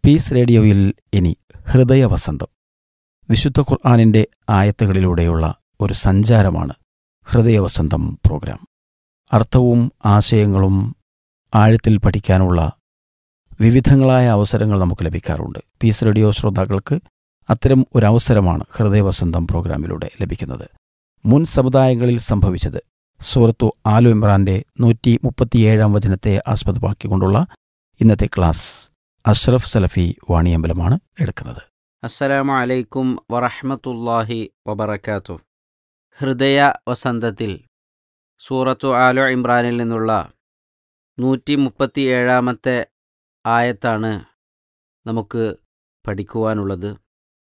piece റേഡിയോയിൽ ഇനി ഹൃദയവസന്തം വിശുദ്ധ ഖുർആാനിൻ്റെ ആയത്തുകളിലൂടെയുള്ള ഒരു സഞ്ചാരമാണ് ഹൃദയവസന്തം പ്രോഗ്രാം അർത്ഥവും ആശയങ്ങളും ആഴത്തിൽ പഠിക്കാനുള്ള വിവിധങ്ങളായ അവസരങ്ങൾ നമുക്ക് ലഭിക്കാറുണ്ട് പീസ് റേഡിയോ ശ്രോതാക്കൾക്ക് അത്തരം ഒരു അവസരമാണ് ഹൃദയവസന്തം പ്രോഗ്രാമിലൂടെ ലഭിക്കുന്നത് മുൻ സമുദായങ്ങളിൽ സംഭവിച്ചത് സൂറത്തു ആലു ഇമ്രാന്റെ നൂറ്റി മുപ്പത്തിയേഴാം വചനത്തെ ആസ്പദമാക്കിക്കൊണ്ടുള്ള ഇന്നത്തെ ക്ലാസ് അഷ്റഫ് സലഫി വാണിയമ്പലമാണ് എടുക്കുന്നത് അസ്സലാമു അലൈക്കും വറഹ്മത്തുള്ളാഹി വബറകാതുഹു ഹൃദയ വസന്തത്തിൽ സൂറത്തു ആലു ഇമ്രാനിൽ നിന്നുള്ള നൂറ്റി മുപ്പത്തി ഏഴാമത്തെ ആയത്താണ് നമുക്ക് പഠിക്കുവാനുള്ളത്